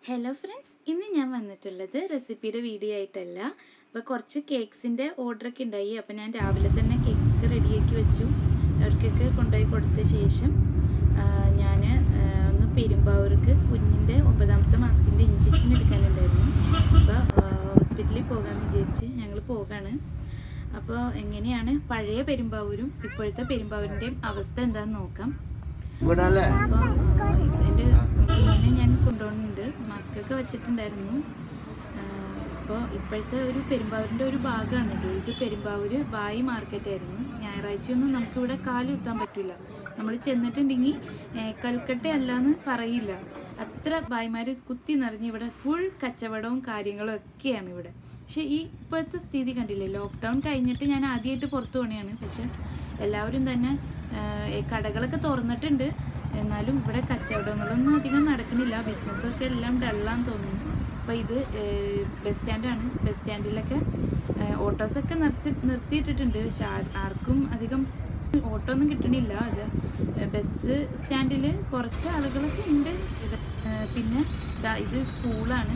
hello friends ഇന്ന് ഞാൻ വന്നിട്ടുള്ളത് റെസിപ്പിയുടെ വീഡിയോ ആയിട്ടല്ല അപ്പോൾ കുറച്ച് കേക്ക്സിൻ്റെ ഓർഡറൊക്കെ ഉണ്ടായി അപ്പോൾ ഞാൻ രാവിലെ തന്നെ കേക്ക്സ് റെഡിയാക്കി വെച്ചു അവർക്കൊക്കെ കൊണ്ടുപോയി കൊടുത്ത ശേഷം ഞാൻ ഒന്ന് പെരുമ്പാവൂർക്ക് കുഞ്ഞിൻ്റെ ഒമ്പതാമത്തെ മാസത്തിൻ്റെ ഇഞ്ചക്ഷൻ എടുക്കാനുണ്ടായിരുന്നു അപ്പോൾ ഹോസ്പിറ്റലിൽ പോകാമെന്ന് വിചാരിച്ച് ഞങ്ങൾ പോകാണ് അപ്പോൾ എങ്ങനെയാണ് പഴയ പെരുമ്പാവൂരും ഇപ്പോഴത്തെ പെരുമ്പാവൂരിൻ്റെയും അവസ്ഥ എന്താണെന്ന് നോക്കാം ഇവിടെ അല്ലേ അപ്പോൾ എൻ്റെ കുഞ്ഞിനെ ഞാൻ കൊണ്ടുപോകുന്നുണ്ട് മാസ്ക് ഒക്കെ വെച്ചിട്ടുണ്ടായിരുന്നു അപ്പോൾ ഇപ്പോഴത്തെ ഒരു പെരുമ്പാവൂരിൻ്റെ ഒരു ഭാഗമാണ് ഇത് ഇത് പെരുമ്പാവൂര് ബായി മാർക്കറ്റായിരുന്നു ഞായറാഴ്ചയൊന്നും നമുക്കിവിടെ കാല് കുത്താൻ പറ്റില്ല നമ്മൾ ചെന്നിട്ടുണ്ടെങ്കിൽ കൽക്കട്ട അല്ലാന്ന് പറയില്ല അത്ര ബായിമാർ കുത്തി നിറഞ്ഞ് ഇവിടെ ഫുൾ കച്ചവടവും കാര്യങ്ങളും ഒക്കെയാണ് ഇവിടെ പക്ഷേ ഈ ഇപ്പോഴത്തെ സ്ഥിതി കണ്ടില്ലേ ലോക്ക്ഡൗൺ കഴിഞ്ഞിട്ട് ഞാൻ ആദ്യമായിട്ട് പുറത്തു പോകണയാണ് പക്ഷെ എല്ലാവരും തന്നെ ഏഹ്, കടകളൊക്കെ തുറന്നിട്ടുണ്ട് എന്നാലും ഇവിടെ കച്ചവടങ്ങളൊന്നും അധികം നടക്കുന്നില്ല ബിസിനസ്സൊക്കെ എല്ലാം ഡള്ളാന്ന് തോന്നുന്നു അപ്പോൾ ഇത് ഏഹ്, ബസ് സ്റ്റാൻഡാണ് ബസ് സ്റ്റാൻഡിലൊക്കെ ഏഹ്, ഓട്ടോസൊക്കെ നിറച്ച് നിർത്തിയിട്ടിട്ടുണ്ട് പക്ഷെ ആർ- ആർക്കും അധികം ഓട്ടോ ഒന്നും കിട്ടണില്ല അത് ബസ് സ്റ്റാൻഡിൽ കുറച്ച് ആളുകളൊക്കെ ഉണ്ട് ഇത്, ഏഹ്, പിന്നെ ദാ ഇത് സ്കൂളാണ്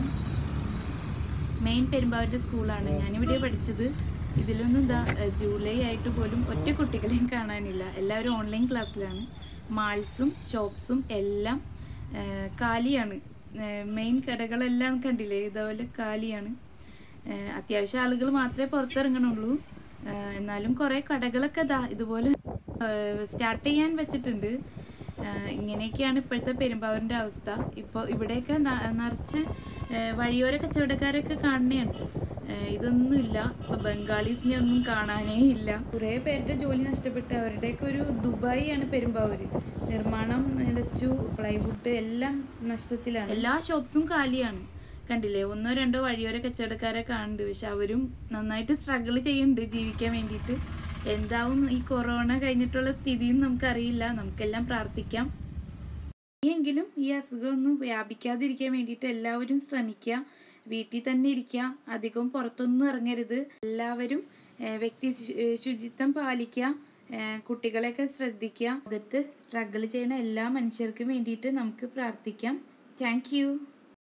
മെയിൻ പെരുമ്പാവൂരിൻ്റെ സ്കൂളാണ് ഞാനിവിടെ പഠിച്ചത് ഇതിലൊന്നും എന്താ ജൂലൈ ആയിട്ട് പോലും ഒറ്റ കുട്ടികളെയും കാണാനില്ല എല്ലാവരും ഓൺലൈൻ ക്ലാസ്സിലാണ് മാൾസും ഷോപ്സും എല്ലാം ആ, കാലിയാണ് മെയിൻ കടകളെല്ലാം കണ്ടില്ലേ ഇതേപോലെ കാലിയാണ് ആ, അത്യാവശ്യം ആളുകൾ മാത്രമേ പുറത്തിറങ്ങണുള്ളൂ ആ, എന്നാലും കുറേ കടകളൊക്കെ ദാ ഇതുപോലെ സ്റ്റാർട്ട് ചെയ്യാൻ വെച്ചിട്ടുണ്ട് ആഹ് ഇങ്ങനെയൊക്കെയാണ് ഇപ്പോഴത്തെ പെരുമ്പാവൂരിൻ്റെ അവസ്ഥ ഇപ്പോൾ ഇവിടെയൊക്കെ ന- നിറച്ച് ആഹ് വഴിയോര കച്ചവടക്കാരൊക്കെ കാണുന്നതാണ് ആഹ് ഇതൊന്നുമില്ല ഇപ്പോൾ ബംഗാളീസിനെ ഒന്നും കാണാനേ ഇല്ല കുറേ പേരുടെ ജോലി നഷ്ടപ്പെട്ട് അവരുടെയൊക്കെ ഒരു ദുബായിയാണ് പെരുമ്പാവൂര് നിർമ്മാണം നിലച്ചു പ്ലൈവുഡ് എല്ലാം നഷ്ടത്തിലാണ് എല്ലാ ഷോപ്സും കാലിയാണ് കണ്ടില്ലേ ഒന്നോ രണ്ടോ വഴിയോര കച്ചവടക്കാരെ കാണുന്നുണ്ട് പക്ഷെ അവരും നന്നായിട്ട് സ്ട്രഗിൾ ചെയ്യുന്നുണ്ട് ജീവിക്കാൻ വേണ്ടിയിട്ട് എന്താവും ഈ കൊറോണ കഴിഞ്ഞിട്ടുള്ള സ്ഥിതിയും നമുക്കറിയില്ല നമുക്കെല്ലാം പ്രാർത്ഥിക്കാം ഇനിയെങ്കിലും ഈ അസുഖമൊന്നും വ്യാപിക്കാതിരിക്കാൻ വേണ്ടിയിട്ട് എല്ലാവരും ശ്രമിക്കുക വീട്ടിൽ തന്നെ ഇരിക്കുക അധികം പുറത്തൊന്നും ഇറങ്ങരുത് എല്ലാവരും ഏഹ്, വ്യക്തി ശു- ഏഹ്, ശുചിത്വം പാലിക്കുക ഏഹ്, കുട്ടികളെയൊക്കെ ശ്രദ്ധിക്കുക ലോകത്ത് സ്ട്രഗിൾ ചെയ്യുന്ന എല്ലാ മനുഷ്യർക്കും വേണ്ടിയിട്ട് നമുക്ക് പ്രാർത്ഥിക്കാം താങ്ക്